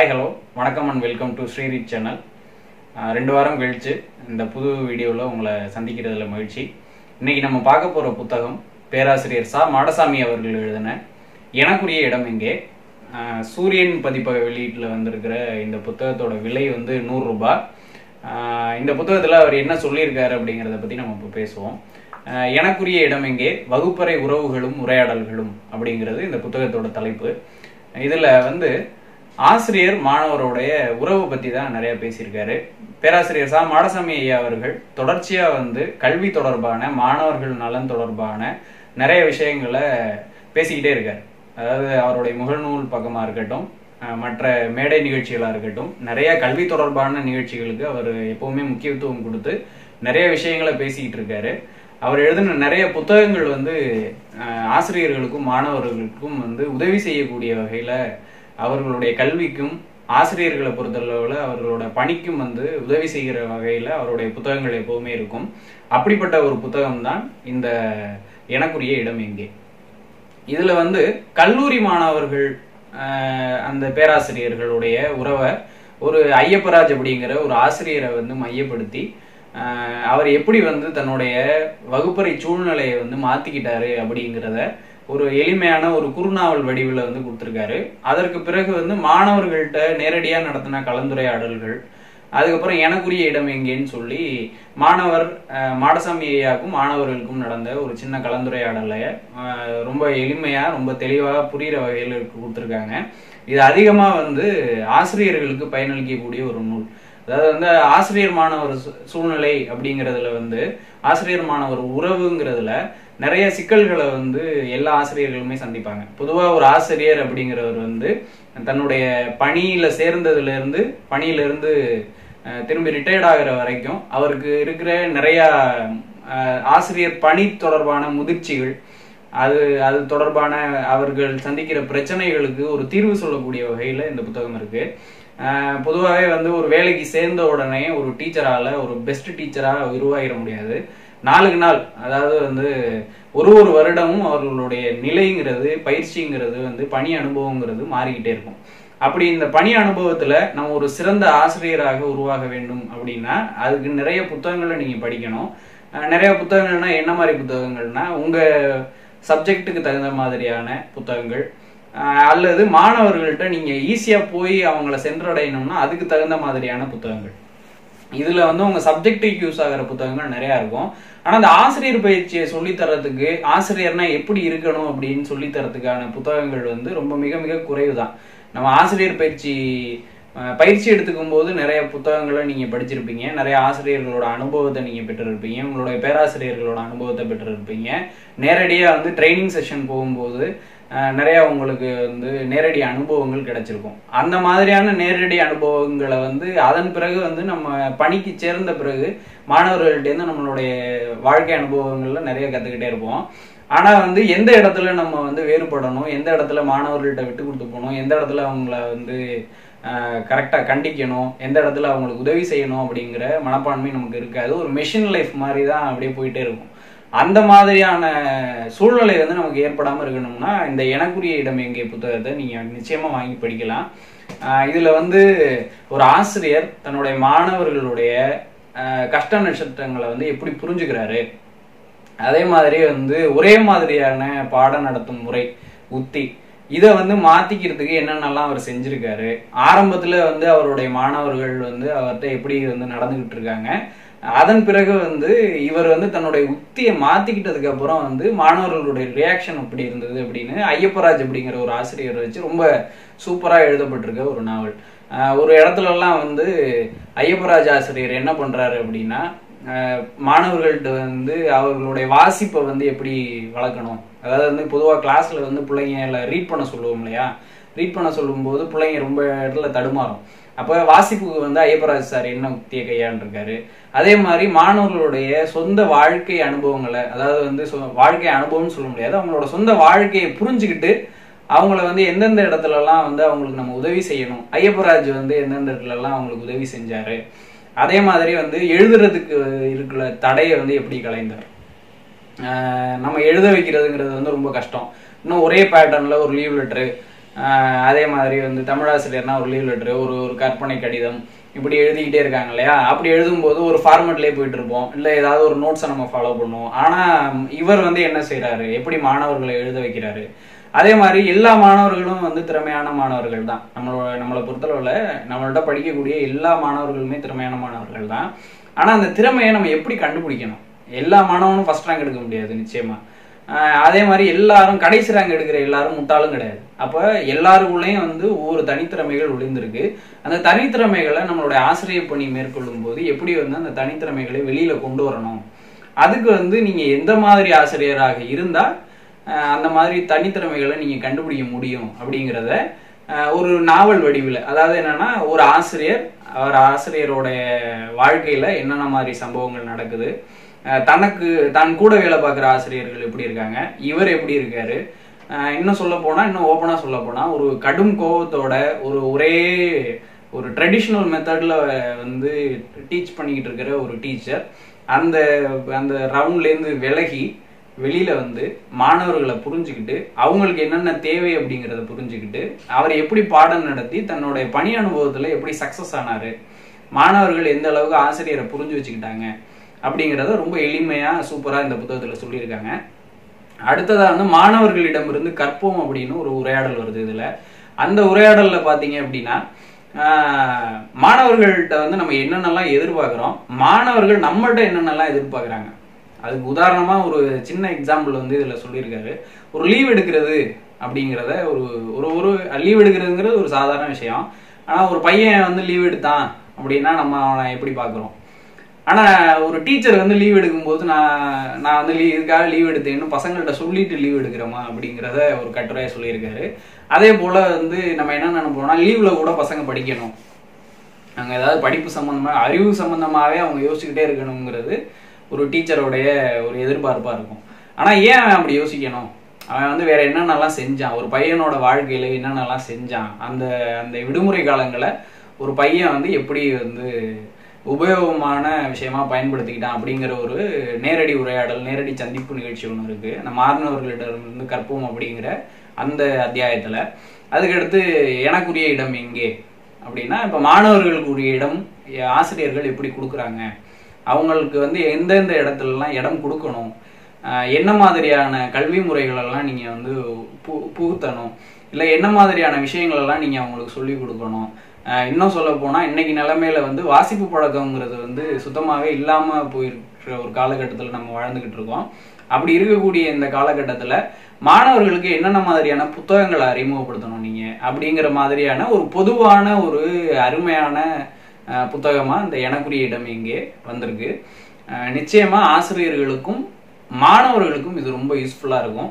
hi hello வணக்கம் and welcome to ஸ்ரீரீட் channel ரெண்டு வாரம் கழிச்சு இந்த புது வீடியோவில் உங்களை சந்திக்கிறதுல மகிழ்ச்சி இன்னைக்கு நம்ம பார்க்க போகிற புத்தகம் பேராசிரியர் சா மாடசாமி அவர்கள் எழுதின எனக்குரிய இடம் எங்கே ஆஹ் சூரியன் பதிப்பக வெளியீட்டில் வந்திருக்கிற இந்த புத்தகத்தோட விலை வந்து நூறு ரூபாய் ஆஹ் இந்த புத்தகத்தில் அவர் என்ன சொல்லியிருக்காரு அப்படிங்கிறத பற்றி நம்ம இப்போ பேசுவோம் ஆஹ் எனக்குரிய இடம் எங்கே வகுப்பறை உறவுகளும் உரையாடல்களும் அப்படிங்கிறது இந்த புத்தகத்தோட தலைப்பு இதில் வந்து ஆசிரியர் மாணவருடைய உறவு பற்றி தான் நிறைய பேசியிருக்காரு பேராசிரியர் சா மாடசாமி ஐயா அவர்கள் தொடர்ச்சியாக வந்து கல்வி தொடர்பான மாணவர்கள் நலன் தொடர்பான நிறைய விஷயங்களை பேசிக்கிட்டே இருக்கார் அதாவது அவருடைய முகநூல் பக்கமாக இருக்கட்டும் அஹ் மற்ற மேடை நிகழ்ச்சிகளாக இருக்கட்டும் நிறைய கல்வி தொடர்பான நிகழ்ச்சிகளுக்கு அவர் எப்பவுமே முக்கியத்துவம் கொடுத்து நிறைய விஷயங்களை பேசிக்கிட்டு இருக்காரு அவர் எழுதின நிறைய புத்தகங்கள் வந்து அஹ், ஆசிரியர்களுக்கும் மாணவர்களுக்கும் வந்து உதவி செய்யக்கூடிய வகையில் அவர்களுடைய கல்விக்கும் ஆசிரியர்களை பொறுத்தளவில் அவர்களோட பணிக்கும் வந்து உதவி செய்கிற வகையில் அவருடைய புத்தகங்கள் எப்பவுமே இருக்கும் அப்படிப்பட்ட ஒரு புத்தகம் தான் இந்த எனக்குரிய இடம் எங்கே இதுல வந்து கல்லூரி மாணவர்கள் ஆஹ், அந்த பேராசிரியர்களுடைய உறவை ஒரு ஐயப்பராஜ் அப்படிங்கிற ஒரு ஆசிரியரை வந்து மையப்படுத்தி ஆஹ், அவர் எப்படி வந்து தன்னுடைய வகுப்பறை சூழ்நிலையை வந்து மாத்திக்கிட்டாரு அப்படிங்கிறத ஒரு எளிமையான ஒரு குறுநாவல் வடிவில் வந்து கொடுத்துருக்காரு அதற்கு பிறகு வந்து மாணவர்கள்ட்ட நேரடியாக நடத்தின கலந்துரையாடல்கள் அதுக்கப்புறம் எனக்குரிய இடம் எங்கேன்னு சொல்லி மாணவர் அஹ், மாடசாமி ஐயாவுக்கும் மாணவர்களுக்கும் நடந்த ஒரு சின்ன கலந்துரையாடலை அஹ், ரொம்ப எளிமையாக ரொம்ப தெளிவாக புரிகிற வகையில் கொடுத்துருக்காங்க இது அதிகமாக வந்து ஆசிரியர்களுக்கு பயனளிக்கக்கூடிய ஒரு நூல் அதாவது வந்து ஆசிரியர் மாணவர் சூ- சூழ்நிலை அப்படிங்கிறதுல வந்து ஆசிரியர் மாணவர் உறவுங்கிறதுல நிறைய சிக்கல்களை வந்து எல்லா ஆசிரியர்களுமே சந்திப்பாங்க பொதுவாக ஒரு ஆசிரியர் அப்படிங்கிறவர் வந்து தன்னுடைய பணியில சேர்ந்ததுல இருந்து பணியில இருந்து அஹ், திரும்பி ரிட்டையர்ட் ஆகிற வரைக்கும் அவருக்கு இருக்கிற நிறைய அஹ், ஆசிரியர் பணி தொடர்பான முதிர்ச்சிகள் அது அது தொடர்பான அவர்கள் சந்திக்கிற பிரச்சனைகளுக்கு ஒரு தீர்வு சொல்லக்கூடிய வகையில் இந்த புத்தகம் இருக்கு அஹ், பொதுவாகவே வந்து ஒரு வேலைக்கு சேர்ந்த உடனே ஒரு டீச்சரால ஒரு பெஸ்ட் டீச்சராக உருவாகிட முடியாது நாளுக்கு நாள் அதாவது வந்து ஒரு ஒரு வருடமும் அவர்களுடைய நிலைங்கிறது பயிற்சிங்கிறது வந்து பணி அனுபவங்கிறது மாறிக்கிட்டே இருக்கும் அப்படி இந்த பணி அனுபவத்துல நம்ம ஒரு சிறந்த ஆசிரியராக உருவாக வேண்டும் அப்படின்னா அதுக்கு நிறைய புத்தகங்களை நீங்க படிக்கணும் அஹ் நிறைய புத்தகங்கள்னா என்ன மாதிரி புத்தகங்கள்னா உங்க சப்ஜெக்ட்டுக்கு தகுந்த மாதிரியான புத்தகங்கள் அஹ் அல்லது மாணவர்கள்ட்ட நீங்க ஈஸியா போய் அவங்கள சென்றடையணும்னா அதுக்கு தகுந்த மாதிரியான புத்தகங்கள் இதுல வந்து உங்க சப்ஜெக்டுக்கு யூஸ் ஆகிற புத்தகங்கள் நிறைய இருக்கும் ஆனா அந்த ஆசிரியர் பயிற்சியை சொல்லித் தரத்துக்கு ஆசிரியர்னா எப்படி இருக்கணும் அப்படின்னு சொல்லித் தரத்துக்கான புத்தகங்கள் வந்து ரொம்ப மிக மிக குறைவு தான் நம்ம ஆசிரியர் பயிற்சி அஹ், பயிற்சி எடுத்துக்கும் போது நிறைய புத்தகங்களை நீங்க படிச்சிருப்பீங்க நிறைய ஆசிரியர்களோட அனுபவத்தை நீங்க பெற்றிருப்பீங்க உங்களுடைய பேராசிரியர்களோட அனுபவத்தை பெற்றிருப்பீங்க நேரடியா வந்து ட்ரைனிங் செஷன் போகும்போது அஹ், நிறைய உங்களுக்கு வந்து நேரடி அனுபவங்கள் கிடைச்சிருக்கும் அந்த மாதிரியான நேரடி அனுபவங்களை வந்து அதன் பிறகு வந்து நம்ம பணிக்கு சேர்ந்த பிறகு மாணவர்கள்ட்டேருந்து நம்மளுடைய வாழ்க்கை அனுபவங்கள்ல நிறைய கத்துக்கிட்டே இருப்போம் ஆனா வந்து எந்த இடத்துல நம்ம வந்து வேறுபடணும் எந்த இடத்துல மாணவர்கள்ட்ட விட்டு கொடுத்து போகணும் எந்த இடத்துல அவங்கள வந்து கரெக்டாக கண்டிக்கணும் எந்த இடத்துல அவங்களுக்கு உதவி செய்யணும் அப்படிங்கிற மனப்பான்மை நமக்கு இருக்காது ஒரு மெஷின் லைஃப் மாதிரி தான் அப்படியே போயிட்டே இருக்கும் அந்த மாதிரியான சூழ்நிலை வந்து நமக்கு ஏற்படாமல் இருக்கணும்னா இந்த எனக்குரிய இடம் எங்கே புத்தகத்தை நீங்கள் நிச்சயமாக வாங்கி படிக்கலாம் ஆஹ் இதுல வந்து ஒரு ஆசிரியர் தன்னுடைய மாணவர்களுடைய ஆஹ் கஷ்ட நட்சத்திரங்களை வந்து எப்படி புரிஞ்சுக்கிறாரு அதே மாதிரி வந்து ஒரே மாதிரியான பாடம் நடத்தும் முறை உத்தி இதை வந்து மாத்திக்கிறதுக்கு என்னென்னலாம் அவர் செஞ்சிருக்காரு ஆரம்பத்துல வந்து அவருடைய மாணவர்கள் வந்து அவர்கிட்ட எப்படி வந்து நடந்துகிட்டு இருக்காங்க அதன் பிறகு வந்து இவர் வந்து தன்னுடைய உத்தியை மாத்திக்கிட்டதுக்கு அப்புறம் வந்து மாணவர்களுடைய ரியாக்ஷன் எப்படி இருந்தது அப்படின்னு ஐயப்பராஜ் அப்படிங்கிற ஒரு ஆசிரியர் வச்சு ரொம்ப சூப்பரா எழுதப்பட்டிருக்க ஒரு நாவல் ஆஹ் ஒரு இடத்துல எல்லாம் வந்து ஐயப்பராஜ் ஆசிரியர் என்ன பண்றாரு அப்படின்னா ஆஹ் மாணவர்கள்ட்ட வந்து அவர்களுடைய வாசிப்பை வந்து எப்படி வளர்க்கணும் அதாவது வந்து பொதுவாக கிளாஸ்ல வந்து பிள்ளைங்கள ரீட் பண்ண சொல்லுவோம் இல்லையா ரீட் பண்ண சொல்லும்போது பிள்ளைங்க ரொம்ப இடத்துல தடுமாறும் அப்போ வாசிப்புக்கு வந்து ஐயப்பராஜ் சார் என்ன உத்தியை கையாண்டிருக்காரு அதே மாதிரி மாணவர்களுடைய சொந்த வாழ்க்கை அனுபவங்களை அதாவது வந்து சொ- வாழ்க்கை அனுபவம்னு சொல்ல முடியாது அவங்களோட சொந்த வாழ்க்கையை புரிஞ்சுக்கிட்டு அவங்கள வந்து எந்தெந்த இடத்துலலாம் வந்து அவங்களுக்கு நம்ம உதவி செய்யணும் ஐயப்பராஜ் வந்து எந்தெந்த இடத்துலலாம் அவங்களுக்கு உதவி செஞ்சாரு அதே மாதிரி வந்து எழுதுறதுக்கு இருக்கிற தடையை வந்து எப்படி கலைந்தார் ஆஹ் நம்ம எழுத வைக்கிறதுங்கிறது வந்து ரொம்ப கஷ்டம் இன்னும் ஒரே பேட்டர்னில் ஒரு லீவ் லெட்ரு ஆஹ் அதே மாதிரி வந்து தமிழாசிரியர்னா ஒரு லீவ் லெட்டர் ஒரு ஒரு கற்பனை கடிதம் இப்படி எழுதிக்கிட்டே இருக்காங்க இல்லையா அப்படி எழுதும்போது ஒரு ஃபார்மெட்லேயே போயிட்டு இருப்போம் இல்லை ஏதாவது ஒரு நோட்ஸை நம்ம ஃபாலோ பண்ணுவோம் ஆனால் இவர் வந்து என்ன செய்றாரு எப்படி மாணவர்களை எழுத வைக்கிறாரு அதே மாதிரி எல்லா மாணவர்களும் வந்து திறமையான மாணவர்கள் தான் நம்மளோட நம்மளை பொறுத்தளவில் நம்மள்ட்ட படிக்கக்கூடிய எல்லா மாணவர்களுமே திறமையான மாணவர்கள் தான் ஆனால் அந்த திறமையை நம்ம எப்படி கண்டுபிடிக்கணும் எல்லா மாணவனும் ஃபர்ஸ்ட் ரேங்க் எடுக்க முடியாது நிச்சயமா ஆஹ் அதே மாதிரி எல்லாரும் கடைசி ரேங்க் எடுக்கிற எல்லாரும் முட்டாளும் கிடையாது அப்போ எல்லாருக்குள்ளேயும் வந்து ஒவ்வொரு தனித்திறமைகள் ஒளிந்திருக்கு அந்த தனித்திறமைகளை நம்மளுடைய ஆசிரியர் பணி மேற்கொள்ளும் போது எப்படி வந்து அந்த தனித்திறமைகளை வெளியில கொண்டு வரணும் அதுக்கு வந்து நீங்க எந்த மாதிரி ஆசிரியராக இருந்தா ஆஹ் அந்த மாதிரி தனித்திறமைகளை நீங்க கண்டுபிடிக்க முடியும் அப்படிங்கிறத ஆஹ் ஒரு நாவல் வடிவில் அதாவது என்னன்னா ஒரு ஆசிரியர் அவர் ஆசிரியரோடைய வாழ்க்கையில என்னென்ன மாதிரி சம்பவங்கள் நடக்குது ஆஹ் தனக்கு தான் கூட வேலை பார்க்குற ஆசிரியர்கள் எப்படி இருக்காங்க இவர் எப்படி இருக்காரு ஆஹ் இன்னும் சொல்ல போனா இன்னும் ஓப்பனா சொல்ல போனா ஒரு கடும் கோபத்தோட ஒரு ஒரே ஒரு ட்ரெடிஷ்னல் மெத்தட்ல வந்து டீச் பண்ணிக்கிட்டு இருக்கிற ஒரு டீச்சர் அந்த அந்த ரவுண்ட்லேருந்து விலகி வெளியில வந்து மாணவர்களை புரிஞ்சுக்கிட்டு அவங்களுக்கு என்னென்ன தேவை அப்படிங்கிறத புரிஞ்சுக்கிட்டு அவர் எப்படி பாடம் நடத்தி தன்னுடைய பணி அனுபவத்துல எப்படி சக்சஸ் ஆனாரு மாணவர்கள் எந்த அளவுக்கு ஆசிரியரை புரிஞ்சு வச்சுக்கிட்டாங்க அப்படிங்கிறத ரொம்ப எளிமையா சூப்பரா இந்த புத்தகத்துல சொல்லியிருக்காங்க அடுத்ததா வந்து மாணவர்களிடமிருந்து கற்போம் அப்படின்னு ஒரு உரையாடல் வருது இதுல அந்த உரையாடல்ல பாத்தீங்க அப்படின்னா ஆஹ், மாணவர்கள்ட்ட வந்து நம்ம என்னென்னலாம் எதிர்பார்க்கிறோம் மாணவர்கள் நம்மள்ட்ட என்னென்னலாம் எதிர்பார்க்கறாங்க அதுக்கு உதாரணமா ஒரு சின்ன எக்ஸாம்பிள் வந்து இதுல சொல்லியிருக்காரு ஒரு லீவ் எடுக்கிறது அப்படிங்கிறத ஒரு ஒரு ஒரு லீவ் எடுக்கிறதுங்கிறது ஒரு சாதாரண விஷயம் ஆனா ஒரு பையன் வந்து லீவ் எடுத்தான் அப்படின்னா நம்ம அவனை எப்படி பார்க்குறோம் ஆனா ஒரு டீச்சர் வந்து லீவ் எடுக்கும்போது நான் நான் வந்து லீவ் இதுக்காக லீவ் எடுத்தேன்னு பசங்கள்ட்ட சொல்லிட்டு லீவ் எடுக்கிறோமா அப்படிங்கிறத ஒரு கட்டுரையா சொல்லியிருக்காரு அதே போல வந்து நம்ம என்ன நினைப்போம்னா லீவ்ல கூட பசங்க படிக்கணும் அங்க ஏதாவது படிப்பு சம்பந்தமா அறிவு சம்பந்தமாவே அவங்க யோசிச்சுக்கிட்டே இருக்கணுங்கிறது ஒரு டீச்சருடைய ஒரு எதிர்பார்ப்பா இருக்கும் ஆனா ஏன் அவன் அப்படி யோசிக்கணும் அவன் வந்து வேற என்னென்னலாம் செஞ்சான் ஒரு பையனோட வாழ்க்கையில என்னென்னலாம் செஞ்சான் அந்த அந்த விடுமுறை காலங்களை ஒரு பையன் வந்து எப்படி வந்து உபயோகமான விஷயமா பயன்படுத்திக்கிட்டான் அப்படிங்கிற ஒரு நேரடி உரையாடல் நேரடி சந்திப்பு நிகழ்ச்சி ஒன்று இருக்கு அந்த மாணவர்களிடமிருந்து கற்போம் அப்படிங்கிற அந்த அத்தியாயத்துல அதுக்கடுத்து எனக்குரிய இடம் எங்கே அப்படின்னா இப்ப மாணவர்களுக்குரிய இடம் ஆசிரியர்கள் எப்படி கொடுக்குறாங்க அவங்களுக்கு வந்து எந்தெந்த இடத்துலலாம் இடம் கொடுக்கணும் ஆஹ் என்ன மாதிரியான கல்வி முறைகள் எல்லாம் நீங்க வந்து பு- புகுத்தணும் இல்லை என்ன மாதிரியான விஷயங்கள் எல்லாம் நீங்க அவங்களுக்கு சொல்லி கொடுக்கணும் ஆஹ் இன்னும் சொல்ல போனா இன்னைக்கு நிலைமையில வந்து வாசிப்பு பழக்கம்ங்கிறது வந்து சுத்தமாவே இல்லாம போயிருக்கிற ஒரு காலகட்டத்தில் நம்ம வாழ்ந்துகிட்டு இருக்கோம் அப்படி இருக்கக்கூடிய இந்த காலகட்டத்துல மாணவர்களுக்கு என்னென்ன மாதிரியான புத்தகங்களை அறிமுகப்படுத்தணும் நீங்க அப்படிங்கிற மாதிரியான ஒரு பொதுவான ஒரு அருமையான அஹ், புத்தகமா இந்த எனக்குரிய இடம் இங்கே வந்திருக்கு அஹ், நிச்சயமா ஆசிரியர்களுக்கும் மாணவர்களுக்கும் இது ரொம்ப யூஸ்ஃபுல்லா இருக்கும்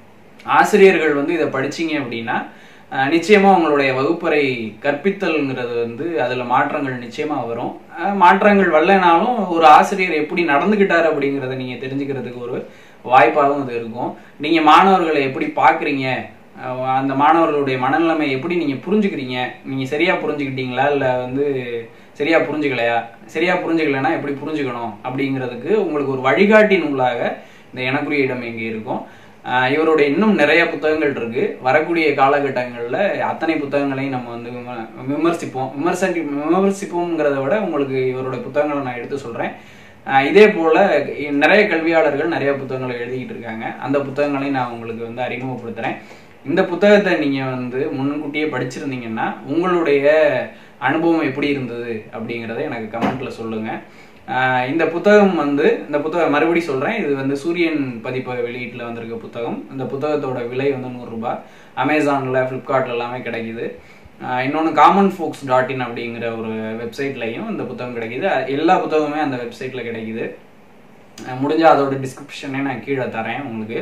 ஆசிரியர்கள் வந்து இதை படிச்சீங்க அப்படின்னா அஹ், நிச்சயமா உங்களுடைய வகுப்பறை கற்பித்தல்ங்கிறது வந்து அதுல மாற்றங்கள் நிச்சயமா வரும் அஹ், மாற்றங்கள் வரலைனாலும் ஒரு ஆசிரியர் எப்படி நடந்துகிட்டாரு அப்படிங்கறத நீங்க தெரிஞ்சுக்கிறதுக்கு ஒரு வாய்ப்பாகவும் இது இருக்கும் நீங்க மாணவர்களை எப்படி பாக்குறீங்க அஹ், அந்த மாணவர்களுடைய மனநிலைமை எப்படி நீங்க புரிஞ்சுக்கிறீங்க நீங்க சரியா புரிஞ்சுக்கிட்டீங்களா இல்ல வந்து சரியா புரிஞ்சுக்கலையா சரியா புரிஞ்சுக்கலைன்னா எப்படி புரிஞ்சுக்கணும் அப்படிங்கிறதுக்கு உங்களுக்கு ஒரு வழிகாட்டி நூலாக இந்த எனக்குரிய இடம் எங்கே இருக்கும் ஆஹ் இவருடைய இன்னும் நிறைய புத்தகங்கள் இருக்கு வரக்கூடிய காலகட்டங்களில் அத்தனை புத்தகங்களையும் நம்ம வந்து விம- விமர்சிப்போம் விமர்சனி விமர்சிப்போம்ங்கிறத விட உங்களுக்கு இவருடைய புத்தகங்களை நான் எடுத்து சொல்றேன் ஆஹ் இதே போல நிறைய கல்வியாளர்கள் நிறைய புத்தகங்களை எழுதிக்கிட்டு இருக்காங்க அந்த புத்தகங்களையும் நான் உங்களுக்கு வந்து அறிமுகப்படுத்துறேன் இந்த புத்தகத்தை நீங்க வந்து முன்கூட்டியே படிச்சிருந்தீங்கன்னா உங்களுடைய அனுபவம் எப்படி இருந்தது அப்படிங்கிறத எனக்கு கமெண்ட்ல சொல்லுங்க ஆஹ் இந்த புத்தகம் வந்து இந்த புத்தகம் மறுபடி சொல்றேன் இது வந்து சூரியன் பதிப்பக வெளியீட்டுல வந்திருக்க புத்தகம் இந்த புத்தகத்தோட விலை வந்து நூறு ரூபாய் அமேசான்ல ஃப்ளிப்கார்ட்ல எல்லாமே கிடைக்குது ஆஹ் இன்னொன்னு காமன் ஃபோக்ஸ் டாட் இன் அப்படிங்கிற ஒரு வெப்சைட்லையும் இந்த புத்தகம் கிடைக்குது அஹ் எல்லா புத்தகமுமே அந்த வெப்சைட்ல கிடைக்குது அஹ் முடிஞ்சா அதோட டிஸ்கிரிப்ஷனே நான் கீழே தரேன் உங்களுக்கு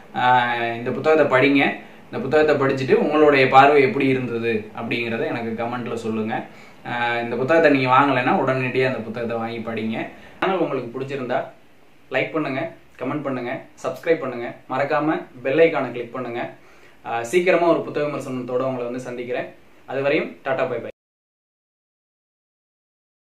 ஆஹ் இந்த புத்தகத்தை படிங்க இந்த புத்தகத்தை படிச்சுட்டு உங்களுடைய பார்வை எப்படி இருந்தது அப்படிங்கிறத எனக்கு கமெண்ட்ல சொல்லுங்க ஆஹ் இந்த புத்தகத்தை நீங்க வாங்கலைன்னா உடனடியாக அந்த புத்தகத்தை வாங்கி படிங்க சேனல் உங்களுக்கு பிடிச்சிருந்தா லைக் பண்ணுங்க கமெண்ட் பண்ணுங்க சப்ஸ்கிரைப் பண்ணுங்க மறக்காம பெல் ஐக்கானை கிளிக் பண்ணுங்க ஆஹ் சீக்கிரமா ஒரு புத்தக விமர்சனத்தோட உங்களை வந்து சந்திக்கிறேன் அதுவரையும் டாடா பை பை